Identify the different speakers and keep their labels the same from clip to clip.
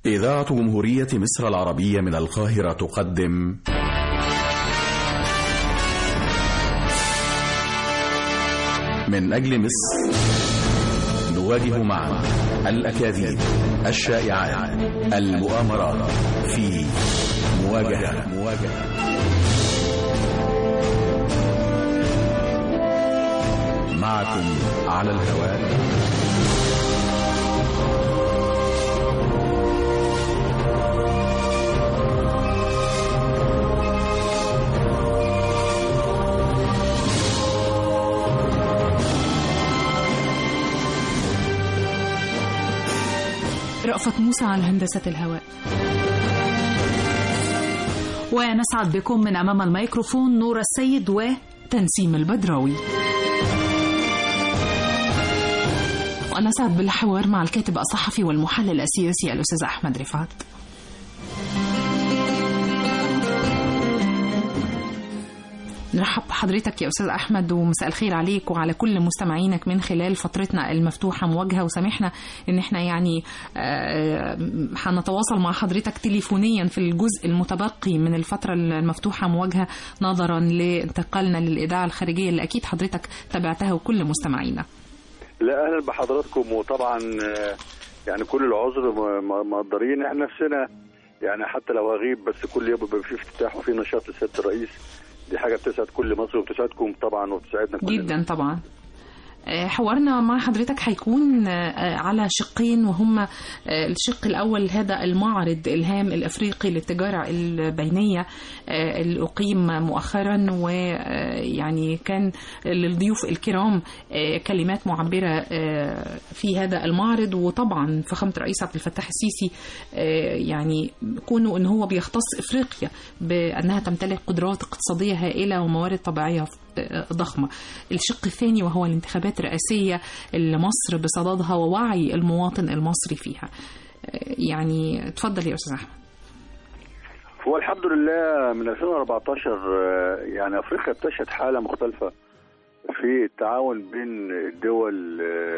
Speaker 1: إذاعة جمهورية مصر العربية من القاهرة تقدم من أجل مصر نواجه معا الأكاذيب الشائعات المؤامرات في مواجهة مواجهة معكم على الهواء
Speaker 2: رأفت موسى على هندسة الهواء ونسعد بكم من أمام الميكروفون نور السيد وتنسيم البدراوي ونسعد بالحوار مع الكاتب الصحفي والمحلل السياسي الأستاذ أحمد رفعت نرحب بحضرتك يا أستاذ أحمد ومساء الخير عليك وعلى كل مستمعينك من خلال فترتنا المفتوحة مواجهة وسامحنا إن إحنا يعني هنتواصل مع حضرتك تليفونيا في الجزء المتبقي من الفترة المفتوحة مواجهة نظرا لانتقالنا للإذاعة الخارجية اللي أكيد حضرتك تابعتها وكل مستمعينا
Speaker 3: لا اهلا بحضراتكم وطبعا يعني كل العذر مقدرين احنا نفسنا يعني حتى لو هغيب بس كل يوم بيبقى في افتتاح وفي نشاط لسياده الرئيس دي حاجه بتسعد كل مصر وبتسعدكم طبعا وبتسعدنا كلنا
Speaker 2: جدا طبعا حوارنا مع حضرتك هيكون على شقين وهما الشق الأول هذا المعرض الهام الأفريقي للتجارة البينية اللي أقيم مؤخرا ويعني كان للضيوف الكرام كلمات معبرة في هذا المعرض وطبعا فخامة الرئيس عبد الفتاح السيسي يعني كونه أن هو بيختص إفريقيا بأنها تمتلك قدرات اقتصادية هائلة وموارد طبيعية ضخمة الشق الثاني وهو الانتخابات الرئاسية اللي مصر بصددها ووعي المواطن المصري فيها يعني تفضل يا أستاذ أحمد
Speaker 3: هو الحمد لله من 2014 يعني أفريقيا بتشهد حالة مختلفة في التعاون بين الدول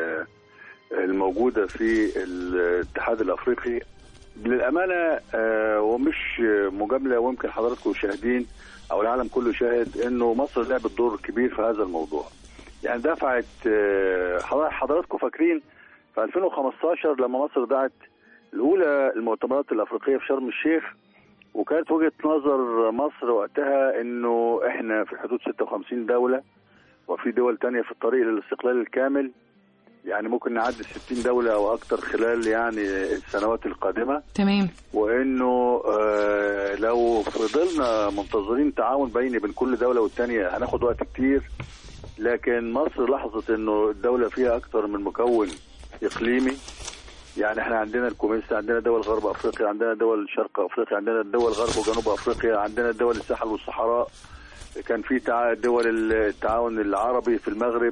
Speaker 3: الموجودة في الاتحاد الأفريقي للأمانة ومش مجاملة ويمكن حضراتكم شاهدين او العالم كله شاهد انه مصر لعبت دور كبير في هذا الموضوع يعني دفعت حضراتكم فاكرين في 2015 لما مصر دعت الاولى المؤتمرات الافريقيه في شرم الشيخ وكانت وجهه نظر مصر وقتها انه احنا في حدود 56 دوله وفي دول تانية في الطريق للاستقلال الكامل يعني ممكن نعدي 60 دولة أو أكتر خلال يعني السنوات القادمة
Speaker 2: تمام
Speaker 3: وإنه آه لو فضلنا منتظرين تعاون بيني بين كل دولة والتانية هناخد وقت كتير لكن مصر لاحظت إنه الدولة فيها أكتر من مكون إقليمي يعني احنا عندنا الكوميس عندنا دول غرب افريقيا عندنا دول شرق افريقيا عندنا دول غرب وجنوب افريقيا عندنا دول الساحل والصحراء كان في دول التعاون العربي في المغرب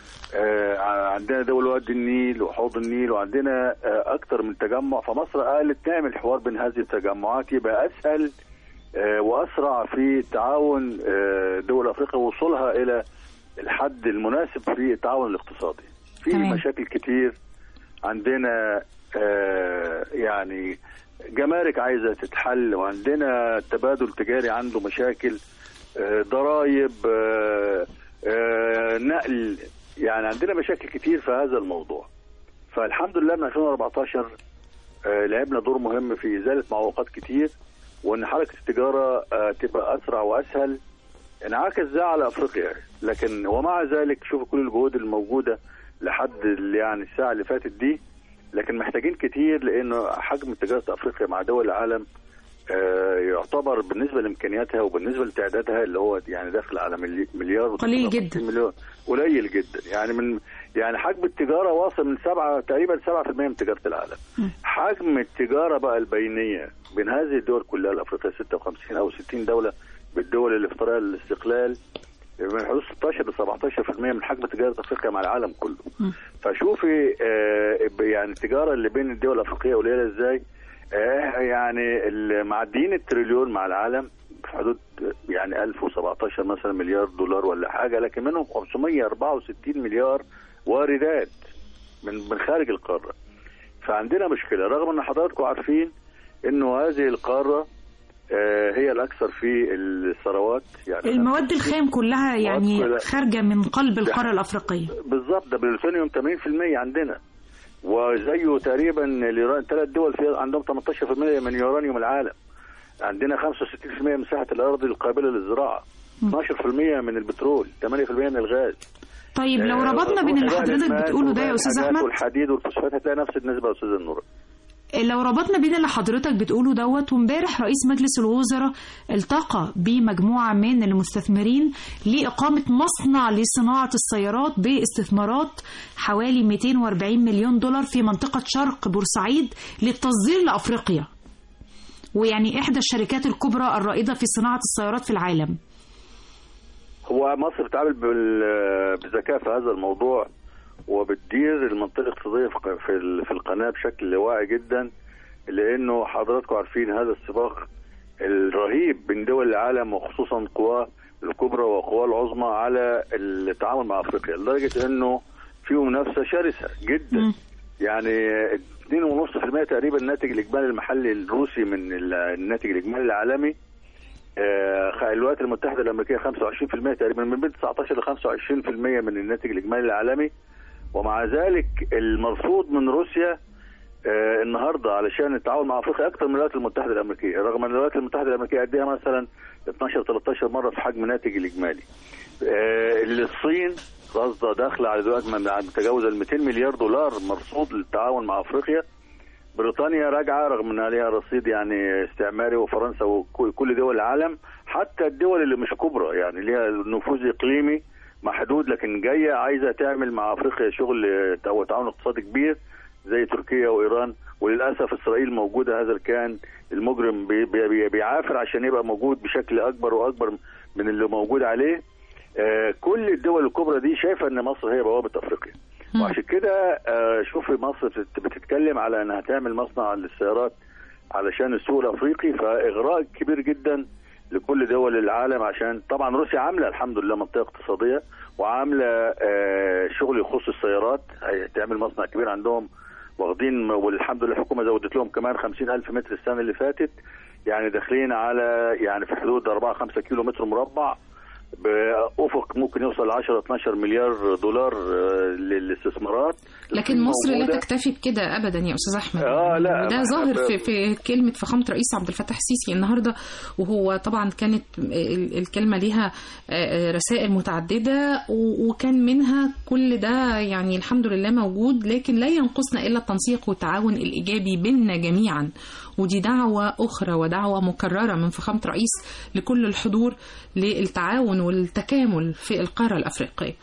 Speaker 3: عندنا دول وادي النيل وحوض النيل وعندنا اكتر من تجمع فمصر قالت نعمل حوار بين هذه التجمعات يبقى اسهل واسرع في تعاون دول افريقيا ووصولها الى الحد المناسب في التعاون الاقتصادي في
Speaker 2: تمام.
Speaker 3: مشاكل كتير عندنا يعني جمارك عايزه تتحل وعندنا تبادل تجاري عنده مشاكل ضرائب نقل يعني عندنا مشاكل كتير في هذا الموضوع فالحمد لله من 2014 آه لعبنا دور مهم في ازاله معوقات كتير وان حركه التجاره آه تبقى اسرع واسهل انعكس ده على افريقيا لكن ومع ذلك شوفوا كل الجهود الموجوده لحد يعني الساعه اللي فاتت دي لكن محتاجين كتير لانه حجم تجاره افريقيا مع دول العالم آه يعتبر بالنسبه لامكانياتها وبالنسبه لتعدادها اللي هو يعني داخل على مليار
Speaker 2: قليل جدا
Speaker 3: مليون قليل جدا يعني من يعني حجم التجاره واصل من سبعة تقريبا 7% من تجاره العالم
Speaker 2: م.
Speaker 3: حجم التجاره بقى البينيه بين هذه الدول كلها الافريقيه 56 او 60 دوله بالدول اللي في طريق الاستقلال من حدود 16 ل 17% من حجم تجاره افريقيا مع العالم كله
Speaker 2: م.
Speaker 3: فشوفي آه يعني التجاره اللي بين الدول الافريقيه قليله ازاي آه يعني معديين التريليون مع العالم في حدود يعني 1017 مثلا مليار دولار ولا حاجه لكن منهم 564 مليار واردات من من خارج القاره فعندنا مشكله رغم ان حضراتكم عارفين انه هذه القاره آه، هي الاكثر في الثروات يعني
Speaker 4: المواد الخام كلها يعني
Speaker 3: كلها.
Speaker 4: خارجة من قلب القارة الأفريقية
Speaker 3: بالظبط ده بالفونيوم 80% عندنا وزيه تقريبا اليوران ثلاث دول في عندهم 18% من يورانيوم العالم عندنا 65% من مساحه الارض القابله للزراعه 12% من البترول 8% من الغاز
Speaker 4: طيب لو
Speaker 3: آه،
Speaker 4: ربطنا بين اللي
Speaker 3: وغذاء
Speaker 4: حضرتك
Speaker 3: الماء
Speaker 4: بتقوله ده يا أستاذ
Speaker 3: والحاجات
Speaker 4: أحمد
Speaker 3: والحديد والفوسفات هتلاقي نفس النسبه يا استاذ النور
Speaker 4: لو ربطنا بين اللي حضرتك بتقوله دوت وامبارح رئيس مجلس الوزراء التقى بمجموعة من المستثمرين لإقامة مصنع لصناعة السيارات باستثمارات حوالي 240 مليون دولار في منطقة شرق بورسعيد للتصدير لأفريقيا ويعني إحدى الشركات الكبرى الرائدة في صناعة السيارات في العالم
Speaker 3: هو مصر بتعامل بال- بذكاء في هذا الموضوع وبتدير المنطقه الاقتصاديه في في ال- في القناه بشكل واعي جدا لانه حضراتكم عارفين هذا السباق الرهيب بين دول العالم وخصوصا قواه الكبرى وقواه العظمى على التعامل مع افريقيا لدرجه انه في منافسه شرسه جدا
Speaker 4: مم.
Speaker 3: يعني 2.5% تقريبا الناتج الاجمالي المحلي الروسي من ال- الناتج الاجمالي العالمي آه، خ- الولايات المتحده الامريكيه 25% تقريبا من بين 19 ل 25% من الناتج الاجمالي العالمي ومع ذلك المرفوض من روسيا آه، النهارده علشان التعاون مع افريقيا اكثر من الولايات المتحده الامريكيه رغم ان الولايات المتحده الامريكيه قدها مثلا 12 13 مره في حجم الناتج الاجمالي آه، الصين رصده داخله على دلوقتي من- متجاوزه ال 200 مليار دولار مرصود للتعاون مع افريقيا بريطانيا راجعه رغم ان عليها رصيد يعني استعماري وفرنسا وكل دول العالم حتى الدول اللي مش كبرى يعني ليها نفوذ اقليمي محدود لكن جايه عايزه تعمل مع افريقيا شغل او تعاون اقتصادي كبير زي تركيا وايران وللاسف اسرائيل موجوده هذا الكيان المجرم بي بي بيعافر عشان يبقى موجود بشكل اكبر واكبر من اللي موجود عليه آه كل الدول الكبرى دي شايفه ان مصر هي بوابه افريقيا
Speaker 2: مم.
Speaker 3: وعشان كده آه شوفي مصر بتت- بتتكلم على انها تعمل مصنع للسيارات علشان السوق الافريقي فاغراء كبير جدا لكل دول العالم عشان طبعا روسيا عامله الحمد لله منطقه اقتصاديه وعامله آه شغل يخص السيارات هتعمل مصنع كبير عندهم واخدين والحمد لله الحكومه زودت لهم كمان 50 الف متر السنه اللي فاتت يعني داخلين على يعني في حدود 4 5 كيلو متر مربع بافق ممكن يوصل ل 10 12 مليار دولار آه، للاستثمارات
Speaker 2: لكن مصر لا
Speaker 3: موجودة.
Speaker 2: تكتفي بكده ابدا يا استاذ احمد
Speaker 3: آه، لا،
Speaker 2: وده
Speaker 3: ما
Speaker 2: ظاهر
Speaker 3: إحنا
Speaker 2: في
Speaker 3: ب-
Speaker 2: في كلمه فخامه رئيس عبد الفتاح السيسي النهارده وهو طبعا كانت ال- الكلمه ليها آه، رسائل متعدده و- وكان منها كل ده يعني الحمد لله موجود لكن لا ينقصنا الا التنسيق والتعاون الايجابي بيننا جميعا ودي دعوه اخرى ودعوه مكرره من فخامه رئيس لكل الحضور للتعاون والتكامل في القاره الافريقيه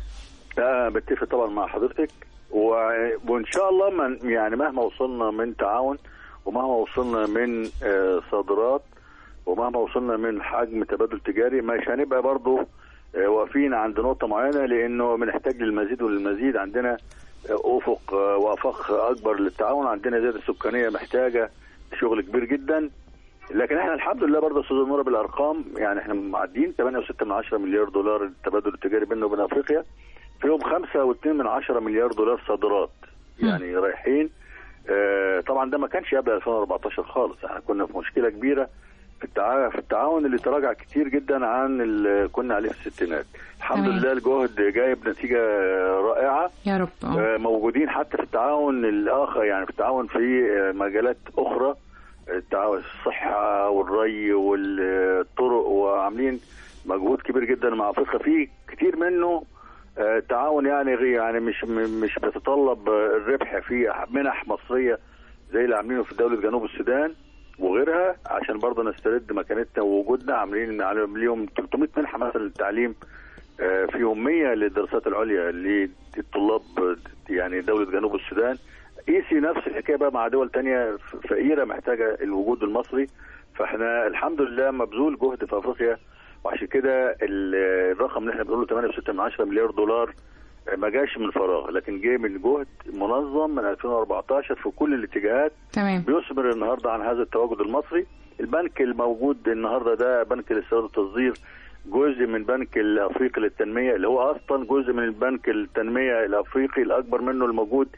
Speaker 3: آه بتفق طبعا مع حضرتك و... وان شاء الله من يعني مهما وصلنا من تعاون ومهما وصلنا من آه صادرات ومهما وصلنا من حجم تبادل تجاري مش هنبقى برضه آه واقفين عند نقطه معينه لانه بنحتاج للمزيد وللمزيد عندنا آه افق آه وافاق اكبر للتعاون عندنا زياده سكانيه محتاجه شغل كبير جدا لكن احنا الحمد لله برضه استاذ نوره بالارقام يعني احنا معديين 8.6 من 10 مليار دولار التبادل التجاري بيننا وبين افريقيا فيهم 5.2 من 10 مليار دولار صادرات يعني رايحين آه طبعا ده ما كانش قبل 2014 خالص احنا كنا في مشكله كبيره في التعاون في التعاون اللي تراجع كتير جدا عن اللي كنا عليه في الستينات الحمد
Speaker 2: تمام.
Speaker 3: لله الجهد جايب نتيجه رائعه
Speaker 2: يا رب آه.
Speaker 3: آه، موجودين حتى في التعاون الاخر يعني في التعاون في آه، مجالات اخرى التعاون الصحه والري والطرق وعاملين مجهود كبير جدا مع افريقيا في كتير منه آه، تعاون يعني غي- يعني مش م- مش بيتطلب آه، الربح في منح مصريه زي اللي عاملينه في دوله جنوب السودان وغيرها عشان برضه نسترد مكانتنا ووجودنا عاملين عاملين ليهم 300 منحه مثلا للتعليم آه، فيهم 100 للدراسات العليا للطلاب آه، يعني دولة جنوب السودان قيسي نفس الحكاية بقى مع دول تانية ف- فقيرة محتاجة الوجود المصري فاحنا الحمد لله مبذول جهد في افريقيا وعشان كده ال- الرقم اللي احنا بنقوله 8.6 من 10 مليار دولار آه، ما جاش من فراغ لكن جاي من جهد منظم من 2014 في كل الاتجاهات
Speaker 2: تمام
Speaker 3: بيثمر النهارده عن هذا التواجد المصري البنك الموجود النهارده ده بنك الاستيراد والتصدير جزء من بنك الافريقي للتنميه اللي هو اصلا جزء من البنك التنميه الافريقي الاكبر منه الموجود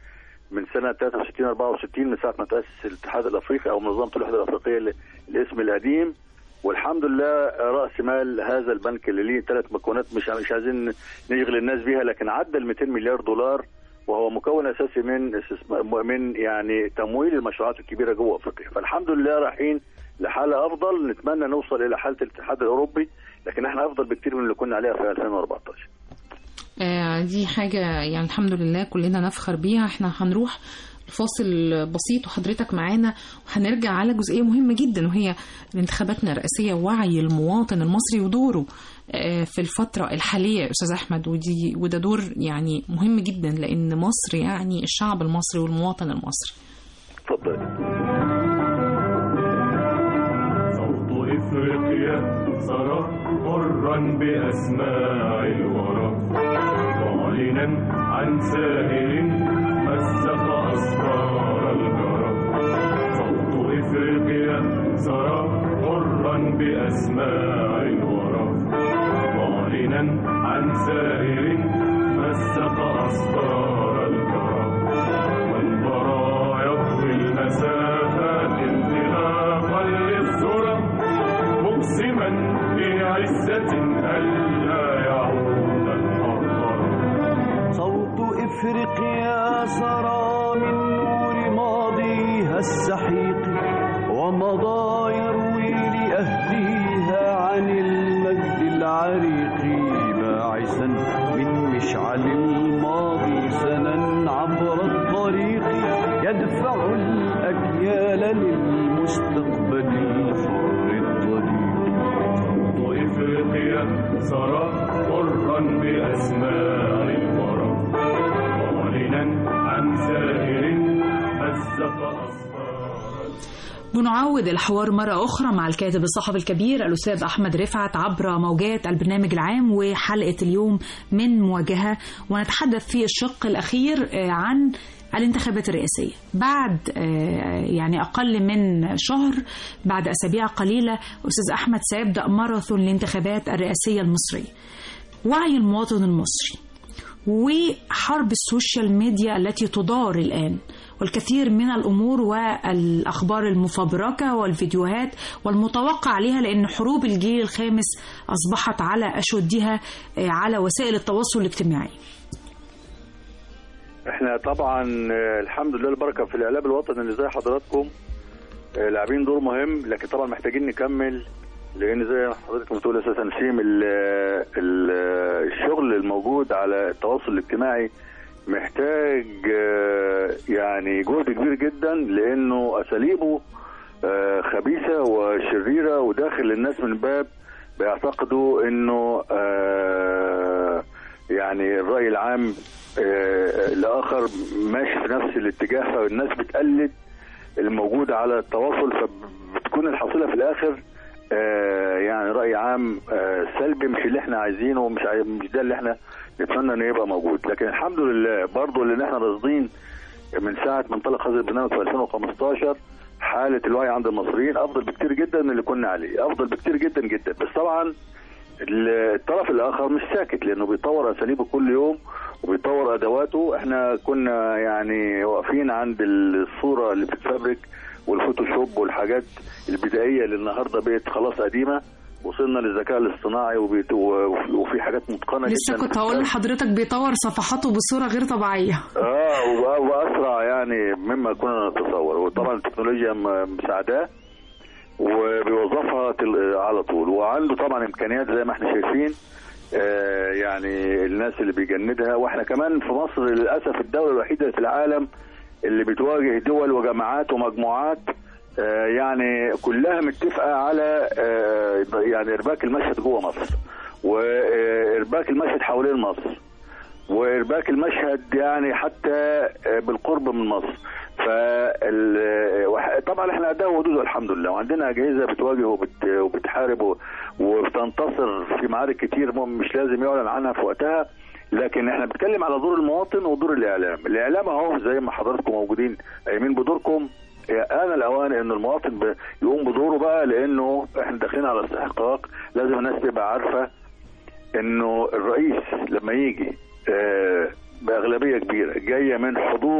Speaker 3: من سنه 63 64 من ساعه ما تاسس الاتحاد الافريقي او منظمه الوحده الافريقيه ال- الاسم القديم والحمد لله راس مال هذا البنك اللي ليه ثلاث مكونات مش مش عايزين نشغل الناس بيها لكن عدى ال 200 مليار دولار وهو مكون اساسي من استثمار من يعني تمويل المشروعات الكبيره جوه افريقيا فالحمد لله رايحين لحاله افضل نتمنى نوصل الى حاله الاتحاد الاوروبي لكن احنا افضل بكتير من اللي كنا عليها في 2014
Speaker 2: آه، دي حاجة يعني الحمد لله كلنا نفخر بيها احنا هنروح فاصل بسيط وحضرتك معانا وهنرجع على جزئية مهمة جدا وهي الانتخاباتنا الرئاسية ووعي المواطن المصري ودوره آه، في الفترة الحالية يا أستاذ أحمد ودي وده دور يعني مهم جدا لأن مصر يعني الشعب المصري والمواطن المصري
Speaker 3: اتفضل
Speaker 5: صوت إفريقيا سرى حرا بأسماع الورى معلنا عن سائل مزق أسرار الجرى صوت إفريقيا سرى حرا بأسماع الورى معلنا عن سائل مزق أسرار الجرى والبرايا يطوي المسافات انطلاقا للذرى مقسما بعزة ألا يعود الحرر
Speaker 6: صوت إفريقيا سرى من نور ماضيها السحيق ومضى يروي لأهليها عن المجد العريق باعثا من مشعل الماضي سنا عبر الطريق يدفع الأجيال للمستقبل الحر الطريق
Speaker 5: صوت إفريقيا سرى حرا بأسماع الورى معلنا عن سائر مزق أسرار
Speaker 4: بنعود الحوار مرة أخرى مع الكاتب الصحفي الكبير الأستاذ أحمد رفعت عبر موجات البرنامج العام وحلقة اليوم من مواجهة ونتحدث في الشق الأخير آه، عن الانتخابات الرئاسية بعد آه، يعني أقل من شهر بعد أسابيع قليلة أستاذ أحمد سيبدأ ماراثون الانتخابات الرئاسية المصرية وعي المواطن المصري وحرب السوشيال ميديا التي تدار الآن والكثير من الأمور والأخبار المفبركة والفيديوهات والمتوقع عليها لأن حروب الجيل الخامس أصبحت على أشدها آه، على وسائل التواصل الاجتماعي
Speaker 3: احنا طبعا آه، الحمد لله البركه في الاعلام الوطني اللي زي حضراتكم آه، لاعبين دور مهم لكن طبعا محتاجين نكمل لان زي ما حضرتك بتقول يا استاذ نسيم ال- ال- الشغل الموجود على التواصل الاجتماعي محتاج آه، يعني جهد كبير جدا لانه اساليبه آه، خبيثه وشريره وداخل الناس من باب بيعتقدوا انه آه، يعني الراي العام آه، الاخر ماشي في نفس الاتجاه فالناس بتقلد الموجود على التواصل فبتكون الحصيله في الاخر آه، يعني راي عام آه، سلبي مش اللي احنا عايزينه ومش عاي- مش ده اللي احنا نتمنى انه يبقى موجود لكن الحمد لله برضه لان احنا راصدين من ساعه ما انطلق هذا البرنامج في 2015 حاله الوعي عند المصريين افضل بكتير جدا من اللي كنا عليه افضل بكتير جدا جدا بس طبعا الطرف الاخر مش ساكت لانه بيطور اساليبه كل يوم وبيطور ادواته احنا كنا يعني واقفين عند الصوره اللي بتتفبرك والفوتوشوب والحاجات البدائيه اللي النهارده بقت خلاص قديمه وصلنا للذكاء الاصطناعي وبيت- وفي وفي حاجات متقنه
Speaker 4: لسه
Speaker 3: جدا
Speaker 4: كنت هقول لحضرتك بيطور صفحاته بصورة غير طبيعية
Speaker 3: اه و- واسرع يعني مما كنا نتصور وطبعا التكنولوجيا م- مساعداه وبيوظفها تل- على طول وعنده طبعا امكانيات زي ما احنا شايفين آه يعني الناس اللي بيجندها واحنا كمان في مصر للاسف الدوله الوحيده في العالم اللي بتواجه دول وجماعات ومجموعات آه يعني كلها متفقه على آه يعني ارباك المشهد جوه مصر وارباك المشهد حوالين مصر وارباك المشهد يعني حتى بالقرب من مصر فال وح- طبعا احنا اداء ودود الحمد لله وعندنا اجهزه بتواجه وبت... وبتحارب و- وبتنتصر في معارك كتير م- مش لازم يعلن عنها في وقتها لكن احنا بنتكلم على دور المواطن ودور الاعلام الاعلام اهو زي ما حضراتكم موجودين قايمين بدوركم انا الاوان ان المواطن ب- يقوم بدوره بقى لانه احنا داخلين على استحقاق لازم الناس تبقى عارفه انه الرئيس لما يجي آه، باغلبيه كبيره جايه من حضور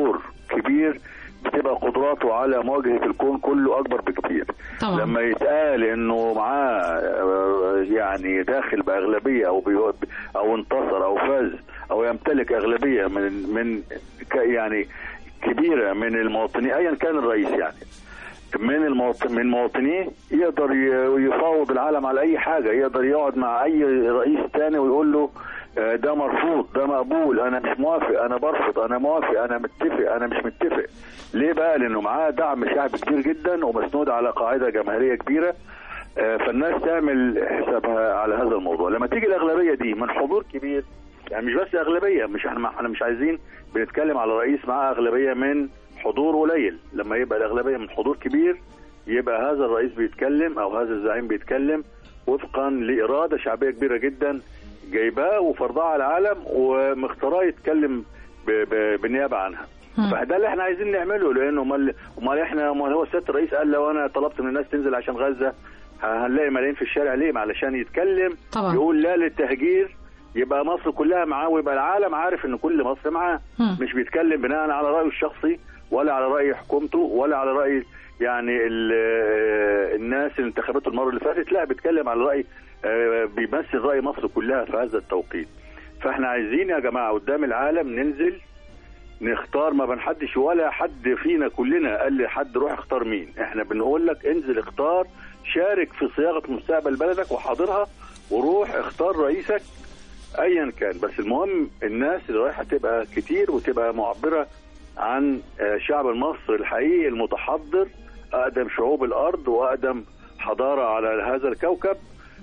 Speaker 3: كبير بتبقى قدراته على مواجهه الكون كله اكبر بكتير
Speaker 2: طبعا
Speaker 3: لما يتقال انه معاه آه، يعني داخل باغلبيه او بي- او انتصر او فاز او يمتلك اغلبيه من من ك- يعني كبيره من المواطنين ايا كان الرئيس يعني من المواطن من مواطنيه يقدر ي- يفاوض العالم على اي حاجه يقدر يقعد مع اي رئيس تاني ويقول له آه، ده مرفوض ده مقبول انا مش موافق انا برفض انا موافق انا متفق انا مش متفق ليه بقى لانه معاه دعم شعبي كبير جدا ومسنود على قاعده جماهيريه كبيره آه، فالناس تعمل حسابها على هذا الموضوع لما تيجي الاغلبيه دي من حضور كبير يعني مش بس اغلبيه مش احنا احنا مش عايزين بنتكلم على رئيس معاه اغلبيه من حضور قليل لما يبقى الاغلبيه من حضور كبير يبقى هذا الرئيس بيتكلم او هذا الزعيم بيتكلم وفقا لاراده شعبيه كبيره جدا جايباه وفرضها على العالم ومختاراه يتكلم ب- ب- بالنيابه عنها
Speaker 2: مم.
Speaker 3: فده اللي احنا عايزين نعمله لانه امال امال احنا امال هو سياده الرئيس قال لو انا طلبت من الناس تنزل عشان غزه ه- هنلاقي ملايين في الشارع ليه؟ ما علشان يتكلم
Speaker 2: طبعا.
Speaker 3: يقول لا للتهجير يبقى مصر كلها معاه ويبقى العالم عارف ان كل مصر معاه
Speaker 2: مم.
Speaker 3: مش بيتكلم بناء على رايه الشخصي ولا على راي حكومته ولا على راي يعني ال- آه، الناس اللي انتخبته المره اللي فاتت لا بيتكلم على راي آه، بيمثل راي مصر كلها في هذا التوقيت فاحنا عايزين يا جماعه قدام العالم ننزل نختار ما بنحدش ولا حد فينا كلنا قال لحد روح اختار مين احنا بنقول لك انزل اختار شارك في صياغه مستقبل بلدك وحاضرها وروح اختار رئيسك ايا كان بس المهم الناس اللي رايحه تبقى كتير وتبقى معبره عن آه، شعب مصر الحقيقي المتحضر اقدم شعوب الارض واقدم حضاره على هذا الكوكب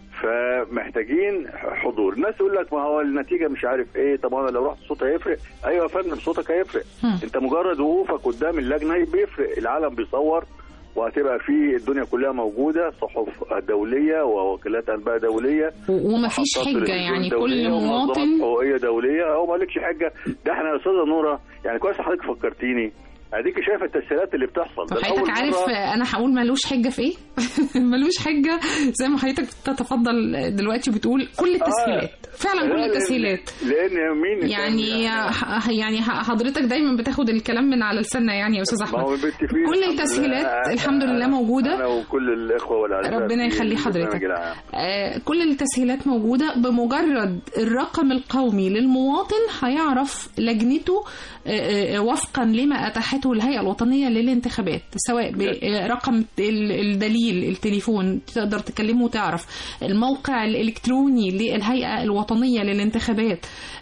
Speaker 3: فمحتاجين حضور الناس يقول لك ما هو النتيجه مش عارف ايه طب انا لو رحت صوتي هيفرق ايوه يا فندم صوتك هيفرق
Speaker 2: مم.
Speaker 3: انت مجرد وقوفك قدام اللجنه بيفرق العالم بيصور وهتبقى في الدنيا كلها موجوده صحف دوليه ووكالات انباء دوليه
Speaker 2: و- ومفيش
Speaker 3: محطات
Speaker 2: حجة
Speaker 3: تلفزيون
Speaker 2: يعني
Speaker 3: دولية
Speaker 2: كل
Speaker 3: ومنظمات
Speaker 2: مواطن
Speaker 3: حقوقيه دوليه هو ما لكش حجه ده احنا يا استاذه نوره يعني كويس حضرتك فكرتيني اديك شايفه التسهيلات اللي بتحصل
Speaker 2: طب
Speaker 3: ده
Speaker 2: حضرتك
Speaker 3: أول
Speaker 2: عارف
Speaker 3: مرة-
Speaker 2: انا هقول ملوش حجه في ايه؟ ملوش حجه زي ما حضرتك تتفضل دلوقتي بتقول كل التسهيلات فعلا
Speaker 3: لا،
Speaker 2: كل
Speaker 3: لأن-
Speaker 2: التسهيلات
Speaker 3: لان مين
Speaker 2: يعني
Speaker 3: كان-
Speaker 2: ح- يعني ح- حضرتك دايما بتاخد الكلام من على لساننا يعني يا استاذ
Speaker 3: ما هو
Speaker 2: احمد
Speaker 3: متفقين
Speaker 2: كل
Speaker 3: الحمد
Speaker 2: التسهيلات
Speaker 3: لله.
Speaker 2: الحمد لله موجودة.
Speaker 3: انا وكل الاخوه والاعزاء
Speaker 2: ربنا
Speaker 3: في
Speaker 2: يخلي
Speaker 3: البرنامج
Speaker 2: حضرتك
Speaker 3: العام.
Speaker 2: آه، كل التسهيلات موجودة بمجرد الرقم القومي للمواطن هيعرف لجنته آه، آه، وفقا لما أتاحته الهيئة الوطنية للانتخابات سواء برقم الدليل التليفون تقدر تكلمه وتعرف الموقع الإلكتروني للهيئة الوطنية للانتخابات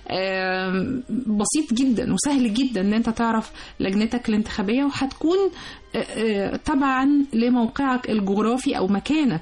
Speaker 2: آم، بسيط جدا وسهل جدا ان انت تعرف لجنتك الانتخابية وهتكون آه، آه، تبعا لموقعك الجغرافي او مكانك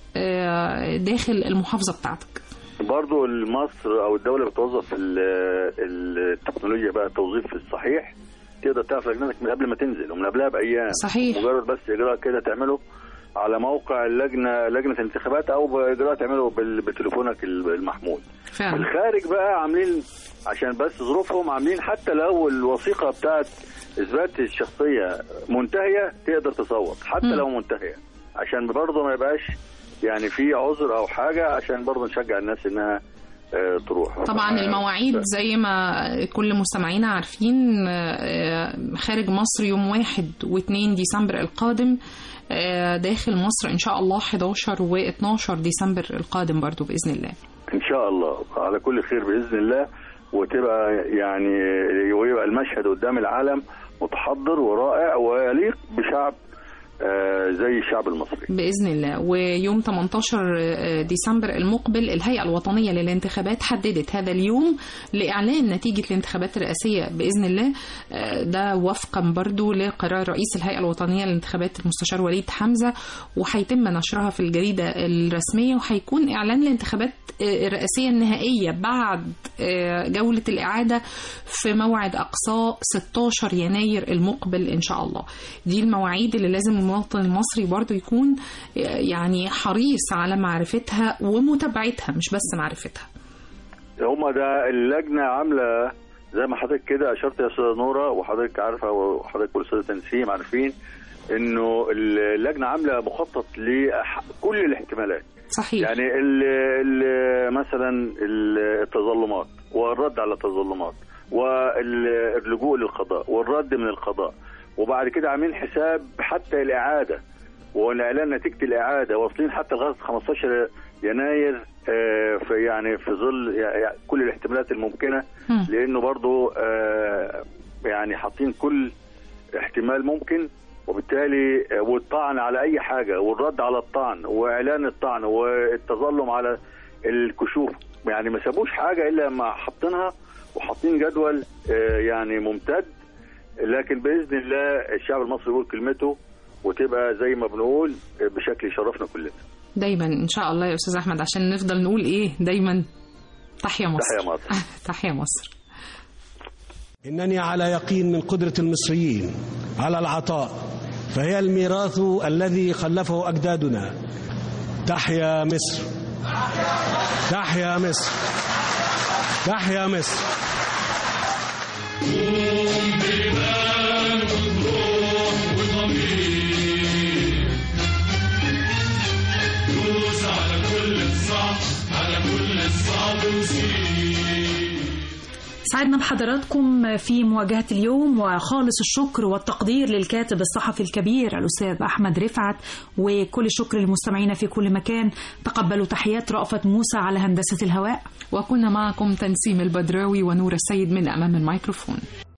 Speaker 2: آه، داخل المحافظة بتاعتك
Speaker 3: برضو مصر او الدوله بتوظف ال- التكنولوجيا بقى التوظيف الصحيح تقدر تعرف لجنتك من قبل ما تنزل ومن قبلها بايام
Speaker 2: صحيح.
Speaker 3: مجرد بس اجراء كده تعمله على موقع اللجنه لجنه الانتخابات او باجراء تعمله بال- بتليفونك المحمول في
Speaker 2: فعلا
Speaker 3: الخارج بقى عاملين عشان بس ظروفهم عاملين حتى لو الوثيقه بتاعت اثبات الشخصيه منتهيه تقدر تصوت حتى
Speaker 2: مم.
Speaker 3: لو منتهيه عشان برضه ما يبقاش يعني في عذر او حاجه عشان برضه نشجع الناس انها آه، تروح
Speaker 2: طبعا
Speaker 3: آه،
Speaker 2: المواعيد زي ما كل مستمعينا عارفين آه، خارج مصر يوم واحد واثنين ديسمبر القادم آه، داخل مصر ان شاء الله 11 و12 ديسمبر القادم برضو باذن الله
Speaker 3: ان شاء الله على كل خير باذن الله وتبقى يعني ويبقى المشهد قدام العالم متحضر ورائع ويليق بشعب آه، زي الشعب المصري
Speaker 2: بإذن الله ويوم 18 ديسمبر المقبل الهيئة الوطنية للانتخابات حددت هذا اليوم لإعلان نتيجة الانتخابات الرئاسية بإذن الله آه، ده وفقا برضو لقرار رئيس الهيئة الوطنية للانتخابات المستشار وليد حمزة وهيتم نشرها في الجريدة الرسمية وهيكون إعلان الانتخابات آه، الرئاسية النهائية بعد آه، جولة الإعادة في موعد أقصى 16 يناير المقبل إن شاء الله دي المواعيد اللي لازم المواطن المصري برضو يكون آه، يعني حريص على معرفتها ومتابعتها مش بس معرفتها
Speaker 3: هما ده اللجنه عامله زي ما حضرتك كده اشرت يا استاذه نوره وحضرتك عارفه وحضرتك والاستاذه تنسيم عارفين انه اللجنه عامله مخطط لكل الاحتمالات
Speaker 2: صحيح
Speaker 3: يعني ال ال مثلا ال- التظلمات والرد على التظلمات واللجوء للقضاء والرد من القضاء وبعد كده عاملين حساب حتى الاعاده واعلان نتيجه الاعاده واصلين حتى لغايه 15 يناير آه، في يعني في ظل يعني كل الاحتمالات الممكنه
Speaker 2: مم.
Speaker 3: لانه برضو آه، يعني حاطين كل احتمال ممكن وبالتالي آه، والطعن على اي حاجه والرد على الطعن واعلان الطعن والتظلم على الكشوف يعني ما سابوش حاجه الا ما حاطينها وحاطين جدول آه، يعني ممتد لكن باذن الله الشعب المصري يقول كلمته وتبقى زي ما بنقول آه، بشكل يشرفنا كلنا
Speaker 2: دايما ان شاء الله يا استاذ احمد عشان نفضل نقول ايه دايما تحيا مصر
Speaker 3: تحيا مصر.
Speaker 2: تحيا مصر
Speaker 7: إنني على يقين من قدرة المصريين على العطاء فهي الميراث الذي خلفه أجدادنا تحيا مصر تحيا مصر تحيا مصر
Speaker 4: سعدنا بحضراتكم في مواجهة اليوم وخالص الشكر والتقدير للكاتب الصحفي الكبير الأستاذ أحمد رفعت وكل الشكر للمستمعين في كل مكان تقبلوا تحيات رأفت موسى على هندسة الهواء
Speaker 2: وكنا معكم تنسيم البدراوي ونور السيد من امام الميكروفون